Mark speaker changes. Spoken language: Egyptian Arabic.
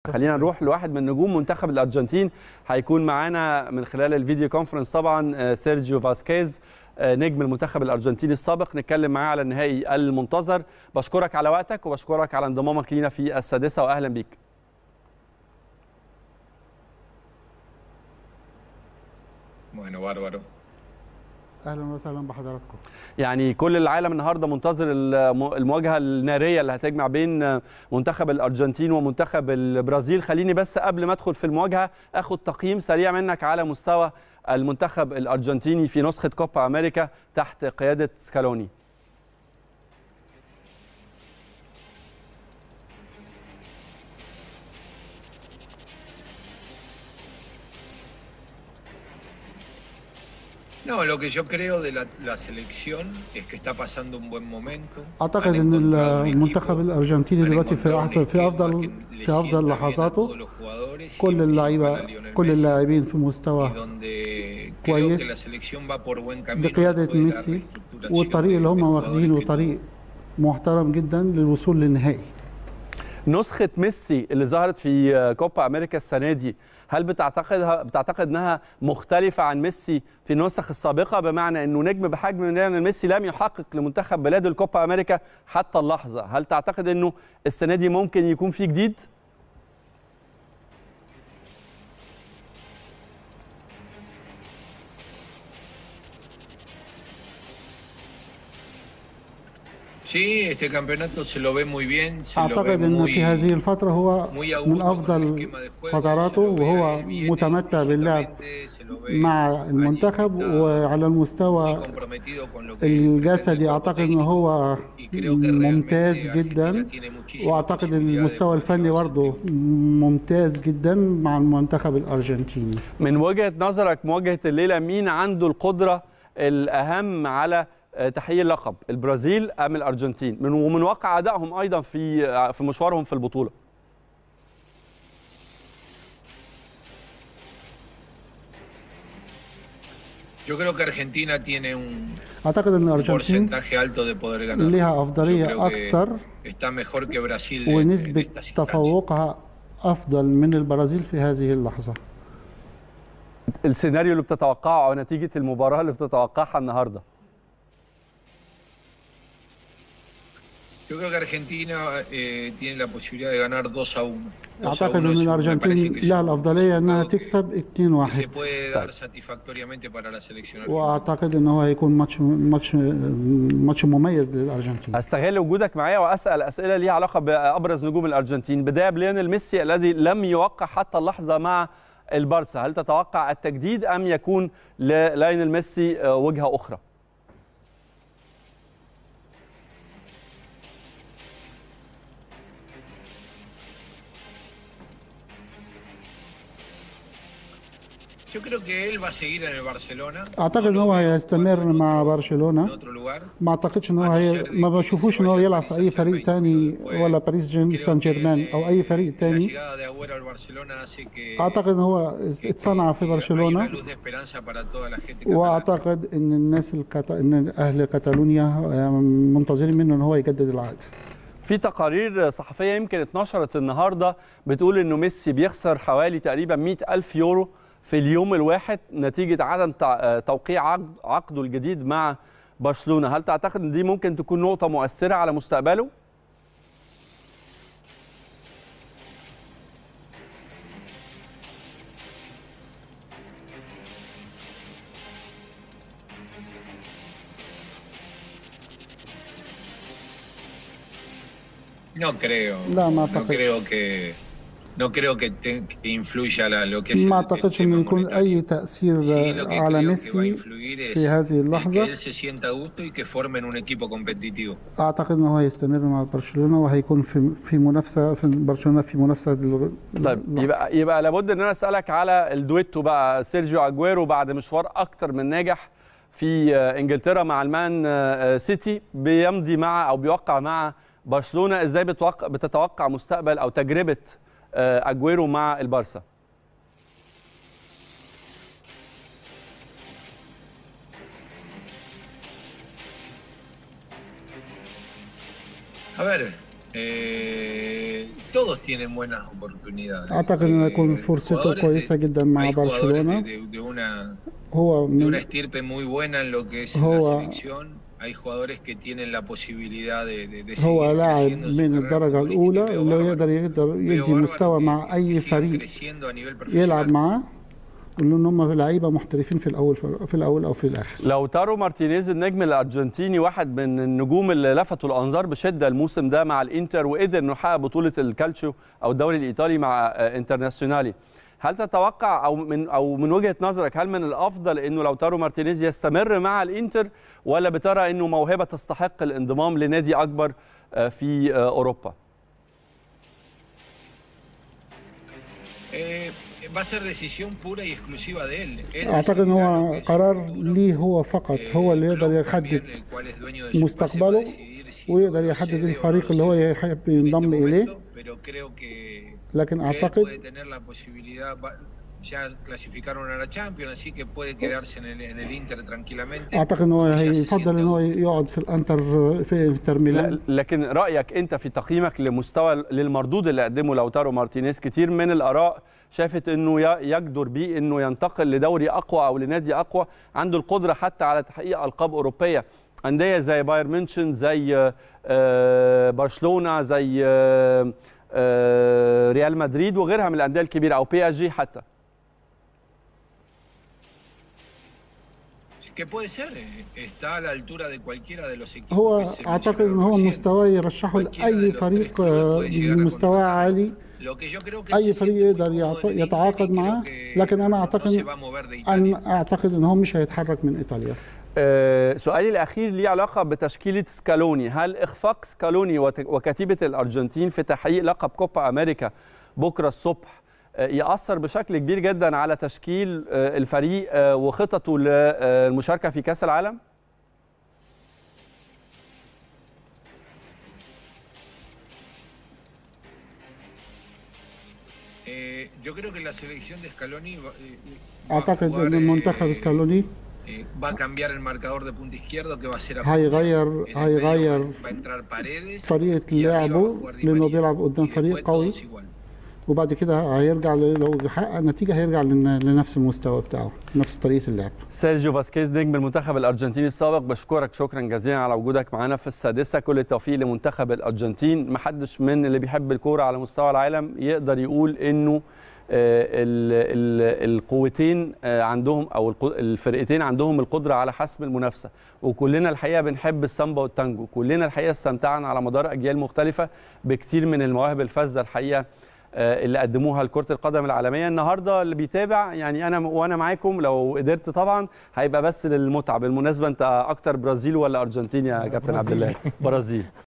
Speaker 1: خلينا نروح لواحد من نجوم منتخب الارجنتين هيكون معانا من خلال الفيديو كونفرنس طبعا سيرجيو فاسكيز نجم المنتخب الارجنتيني السابق نتكلم معاه على النهائي المنتظر بشكرك على وقتك وبشكرك على انضمامك لينا في السادسه واهلا بيك
Speaker 2: Bueno, bárbaro.
Speaker 3: اهلا وسهلا بحضراتكم
Speaker 1: يعني كل العالم النهارده منتظر المواجهه الناريه اللي هتجمع بين منتخب الارجنتين ومنتخب البرازيل خليني بس قبل ما ادخل في المواجهه اخد تقييم سريع منك على مستوى المنتخب الارجنتيني في نسخه كوبا امريكا تحت قياده سكالوني
Speaker 2: No, lo que yo creo de la, la, selección es que está pasando un buen momento.
Speaker 3: اعتقد ان المنتخب الارجنتيني دلوقتي في احسن في افضل في افضل لحظاته كل اللعيبه كل اللاعبين في مستوى كويس بقياده ميسي والطريق اللي هم واخدينه طريق محترم جدا للوصول للنهائي
Speaker 1: نسخه ميسي اللي ظهرت في كوبا امريكا السنه دي هل بتعتقدها بتعتقد انها مختلفه عن ميسي في النسخ السابقه بمعنى انه نجم بحجم ليونيل ميسي لم يحقق لمنتخب بلاده الكوبا امريكا حتى اللحظه هل تعتقد انه السنه دي ممكن يكون في جديد
Speaker 2: Sí, este campeonato se lo ve muy bien. Se
Speaker 3: أعتقد أن في هذه الفترة هو من أفضل فتراته وهو متمتع باللعب مع المنتخب وعلى المستوى الجسدي أعتقد أنه هو ممتاز جدا وأعتقد أن المستوى الفني برضه ممتاز جدا مع المنتخب الأرجنتيني
Speaker 1: من وجهة نظرك مواجهة الليلة مين عنده القدرة الأهم على تحقيق اللقب البرازيل ام الارجنتين من ومن واقع ادائهم ايضا في في مشوارهم في البطوله
Speaker 2: Yo creo que Argentina tiene un,
Speaker 3: اعتقد ان
Speaker 2: un
Speaker 3: الارجنتين
Speaker 2: porcentaje alto de poder ganar.
Speaker 3: لها
Speaker 2: Yo
Speaker 3: افضليه
Speaker 2: creo que
Speaker 3: اكثر
Speaker 2: está mejor que Brasil en- en
Speaker 3: ونسبه
Speaker 2: estas instancias.
Speaker 3: تفوقها افضل من البرازيل في هذه اللحظه
Speaker 1: السيناريو اللي بتتوقعه او نتيجه المباراه اللي بتتوقعها النهارده
Speaker 2: Yo creo que Argentina eh, tiene la posibilidad de ganar 2 a 1. 2 a
Speaker 3: اعتقد
Speaker 2: 1
Speaker 3: ان
Speaker 2: es un- me parece
Speaker 3: الارجنتين
Speaker 2: que es
Speaker 3: لها
Speaker 2: un
Speaker 3: الافضليه انها
Speaker 2: resultado que-
Speaker 3: تكسب
Speaker 2: que
Speaker 3: 2-1
Speaker 2: se puede dar satisfactoriamente para la selección argentina.
Speaker 3: واعتقد ان هو هيكون ماتش ماتش ماتش مميز للارجنتين
Speaker 1: استغل وجودك معايا واسال اسئله ليها علاقه بابرز نجوم الارجنتين بدايه بليونيل ميسي الذي لم يوقع حتى اللحظه مع البارسا هل تتوقع التجديد ام يكون للايونيل ميسي وجهه اخرى
Speaker 2: Yo creo que él va a seguir en el Barcelona.
Speaker 3: اعتقد ان
Speaker 2: No
Speaker 3: هو
Speaker 2: lo veo
Speaker 3: هيستمر
Speaker 2: jugando en
Speaker 3: مع
Speaker 2: otro- en
Speaker 3: برشلونه
Speaker 2: otro lugar.
Speaker 3: ما اعتقدش ان هو هي... ما بشوفوش ان هو يلعب في اي فريق تاني ولا باريس جيم سان جيرمان او اي فريق
Speaker 2: La
Speaker 3: تاني
Speaker 2: llegada de Agüero al Barcelona hace que
Speaker 3: اعتقد ان هو اتصنع في
Speaker 2: hay una
Speaker 3: برشلونه
Speaker 2: luz de esperanza para toda la gente catalana.
Speaker 3: واعتقد ان الناس الكتا... ان اهل كاتالونيا منتظرين منه ان هو يجدد العقد
Speaker 1: في تقارير صحفيه يمكن اتنشرت النهارده بتقول انه ميسي بيخسر حوالي تقريبا 100 الف يورو في اليوم الواحد نتيجه عدم تع- توقيع عقد- عقده الجديد مع برشلونه هل تعتقد ان دي ممكن تكون نقطه مؤثره على مستقبله
Speaker 2: No creo.
Speaker 3: لا ما
Speaker 2: No
Speaker 3: اعتقد
Speaker 2: creo que no creo que, te- que influya la- lo que es
Speaker 3: ما
Speaker 2: el- el
Speaker 3: اعتقدش
Speaker 2: tema
Speaker 3: انه يكون
Speaker 2: monetario.
Speaker 3: اي تاثير
Speaker 2: Sí, lo que
Speaker 3: على
Speaker 2: creo que va a
Speaker 3: ميسي
Speaker 2: influir es
Speaker 3: في هذه
Speaker 2: el que
Speaker 3: اللحظه
Speaker 2: él se sienta a gusto y que formen un equipo competitivo.
Speaker 3: اعتقد ان هو هيستمر مع برشلونه وهيكون في في منافسه في برشلونه في منافسه لل-
Speaker 1: طيب
Speaker 3: للحظة.
Speaker 1: يبقى يبقى لابد ان انا اسالك على الدويتو بقى سيرجيو اجويرو بعد مشوار اكتر من ناجح في آه، انجلترا مع المان آه، سيتي بيمضي مع او بيوقع مع برشلونه ازاي بتوقع بتتوقع مستقبل او تجربه آه، اجويرو مع البارسا
Speaker 2: A ver, eh, todos tienen buenas oportunidades.
Speaker 3: اعتقد ان يكون فرصته كويسه جدا مع برشلونه
Speaker 2: هو من una estirpe muy buena en lo que es la selección hay jugadores que tienen la posibilidad de, de, de
Speaker 3: هو لاعب من الدرجة الأولى اللي يقدر يقدر يدي مستوى مع أي فريق يلعب معاه لان هم لعيبه محترفين في الاول في الاول او في الاخر
Speaker 1: لو تارو مارتينيز النجم الارجنتيني واحد من النجوم اللي لفتوا الانظار بشده الموسم ده مع الانتر وقدر انه يحقق بطوله الكالتشيو او الدوري الايطالي مع انترناسيونالي هل تتوقع او من او من وجهه نظرك هل من الافضل انه لو تارو مارتينيز يستمر مع الانتر ولا بترى انه موهبه تستحق الانضمام لنادي اكبر في اوروبا؟
Speaker 3: اعتقد ان هو قرار ليه هو فقط هو اللي يقدر يحدد مستقبله ويقدر يحدد الفريق اللي هو يحب ينضم اليه لكن اعتقد
Speaker 2: ya clasificaron a la Champions, así que puede quedarse en el, en el Inter tranquilamente.
Speaker 3: اعتقد ان هو هيفضل ان هو يقعد في الانتر في انتر ميلان
Speaker 1: لكن رايك انت في تقييمك لمستوى للمردود اللي قدمه لوتارو مارتينيز كتير من الاراء شافت انه يجدر بيه انه ينتقل لدوري اقوى او لنادي اقوى عنده القدره حتى على تحقيق القاب اوروبيه انديه زي بايرن ميونشن زي برشلونه زي ريال مدريد وغيرها من الانديه الكبيره او بي اس جي حتى
Speaker 3: هو اعتقد ان هو مستواه يرشحه لاي فريق مستواه عالي اي فريق يقدر يتعاقد معاه لكن انا اعتقد انا اعتقد ان هو مش هيتحرك من ايطاليا
Speaker 1: أه سؤالي الاخير ليه علاقه بتشكيله سكالوني هل اخفاق سكالوني وكتيبه الارجنتين في تحقيق لقب كوبا امريكا بكره الصبح ياثر بشكل كبير جدا على تشكيل الفريق وخططه للمشاركه في كاس العالم
Speaker 3: اعتقد ان المنتخب سكالوني
Speaker 2: va a cambiar el marcador de punta izquierdo que va a ser
Speaker 3: هيغير هيغير طريقه لعبه لانه بيلعب قدام فريق قوي وبعد كده هيرجع لو حقق نتيجه هيرجع لنفس المستوى بتاعه نفس طريقه اللعب
Speaker 1: سيرجيو فاسكيز نجم المنتخب الارجنتيني السابق بشكرك شكرا جزيلا على وجودك معنا في السادسه كل التوفيق لمنتخب الارجنتين محدش من اللي بيحب الكوره على مستوى العالم يقدر يقول انه القوتين عندهم او الفرقتين عندهم القدره على حسم المنافسه وكلنا الحقيقه بنحب السامبا والتانجو كلنا الحقيقه استمتعنا على مدار اجيال مختلفه بكتير من المواهب الفذه الحقيقه اللي قدموها لكره القدم العالميه النهارده اللي بيتابع يعني انا وانا معاكم لو قدرت طبعا هيبقى بس للمتعه بالمناسبه انت اكتر برازيل ولا ارجنتين يا كابتن عبد الله برازيل